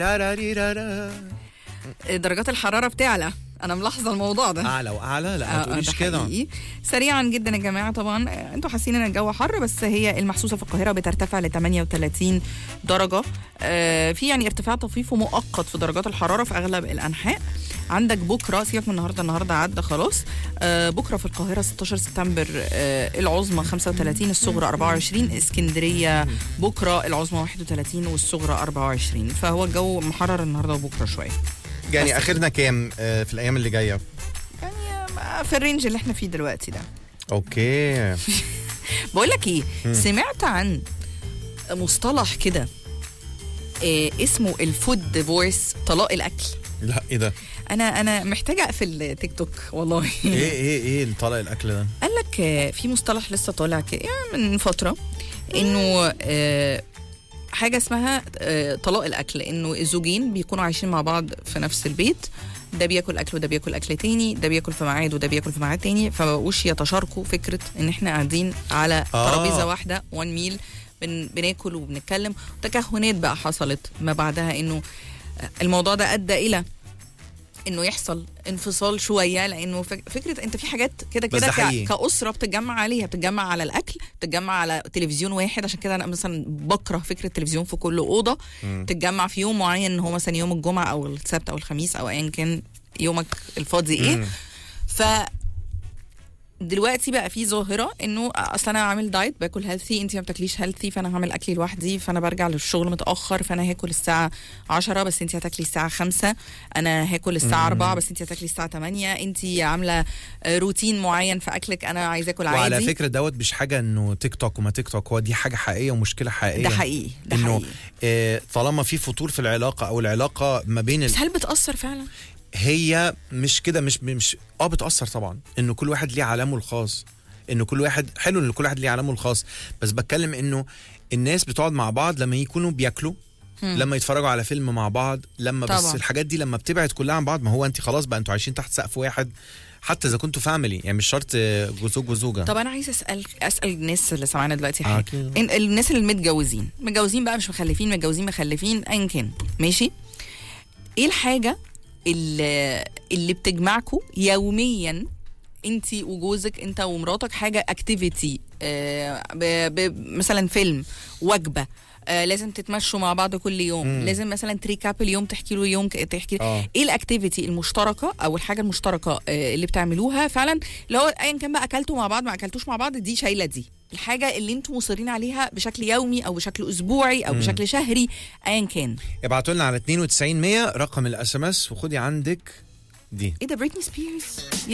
تاراريرارا. درجات الحراره بتعلى انا ملاحظه الموضوع ده اعلى واعلى لا ما آه، تقوليش ده كده حقيقي. سريعا جدا يا جماعه طبعا آه، انتوا حاسين ان الجو حر بس هي المحسوسه في القاهره بترتفع ل 38 درجه آه، في يعني ارتفاع طفيف ومؤقت في درجات الحراره في اغلب الانحاء عندك بكره سيبك من النهارده النهارده عدى خلاص آه، بكره في القاهره 16 سبتمبر آه، العظمى 35 الصغرى 24 اسكندريه بكره العظمى 31 والصغرى 24 فهو الجو محرر النهارده وبكره شويه يعني بس. اخرنا كام آه، في الايام اللي جايه يعني آه، في الرينج اللي احنا فيه دلوقتي ده اوكي بقول لك ايه سمعت عن مصطلح كده إيه اسمه الفود ديفورس طلاق الاكل لا ايه ده انا انا محتاجه اقفل تيك توك والله ايه ايه ايه اللي طالع الاكل ده قال لك آه، في مصطلح لسه طالع كده يعني من فتره انه آه، حاجه اسمها آه، طلاق الاكل انه الزوجين بيكونوا عايشين مع بعض في نفس البيت ده بياكل اكل وده بياكل اكل تاني ده بياكل في ميعاد وده بياكل في ميعاد تاني فما بقوش يتشاركوا فكره ان احنا قاعدين على آه. ترابيزه واحده وان ميل بن بناكل وبنتكلم تكهنات بقى حصلت ما بعدها انه الموضوع ده ادى الى انه يحصل انفصال شويه لانه فك- فكره انت في حاجات كده بس كده ده حقيقي. ك- كاسره بتتجمع عليها بتتجمع على الاكل بتتجمع على تلفزيون واحد عشان كده انا مثلا بكره فكره التلفزيون في كل اوضه تتجمع في يوم معين هو مثلا يوم الجمعه او السبت او الخميس او ايا كان يومك الفاضي ايه مم. ف دلوقتي بقى في ظاهره انه اصل انا عامل دايت باكل هيلثي انت ما بتاكليش هيلثي فانا هعمل اكلي لوحدي فانا برجع للشغل متاخر فانا هاكل الساعه 10 بس انت هتاكلي الساعه 5 انا هاكل الساعه 4 بس انت هتاكلي الساعه 8 انت عامله آه، روتين معين في اكلك انا عايزه اكل وعلى عادي فكره دوت مش حاجه انه تيك توك وما تيك توك هو دي حاجه حقيقيه ومشكله حقيقيه ده حقيقي ده انه حقيقي آه، طالما في فتور في العلاقه او العلاقه ما بين ال... بس هل بتاثر فعلا هي مش كده مش مش اه بتاثر طبعا انه كل واحد ليه عالمه الخاص انه كل واحد حلو ان كل واحد ليه عالمه الخاص بس بتكلم انه الناس بتقعد مع بعض لما يكونوا بياكلوا مم. لما يتفرجوا على فيلم مع بعض لما بس طبعا. الحاجات دي لما بتبعد كلها عن بعض ما هو انت خلاص بقى انتوا عايشين تحت سقف واحد حتى اذا كنتوا فاميلي يعني مش شرط آه، زوج وزوجه طب انا عايزه اسال اسال الناس اللي سامعانا دلوقتي آه، حاجه كده. إن- الناس اللي متجوزين متجوزين بقى مش مخلفين متجوزين مخلفين ايا كان ماشي ايه الحاجه اللي اللي بتجمعكم يوميا انت وجوزك انت ومراتك حاجه اكتيفيتي مثلا فيلم وجبه آه لازم تتمشوا مع بعض كل يوم مم. لازم مثلا تريكاب اليوم تحكي له يوم ك- تحكي آه. ايه الاكتيفيتي المشتركه او الحاجه المشتركه آه اللي بتعملوها فعلا اللي هو ايا كان بقى اكلتوا مع بعض ما اكلتوش مع بعض دي شايله دي الحاجه اللي انتم مصرين عليها بشكل يومي او بشكل اسبوعي او بشكل شهري ايا كان ابعتوا لنا على 92 100 رقم الاس ام اس وخدي عندك دي ايه ده بريتني سبيرز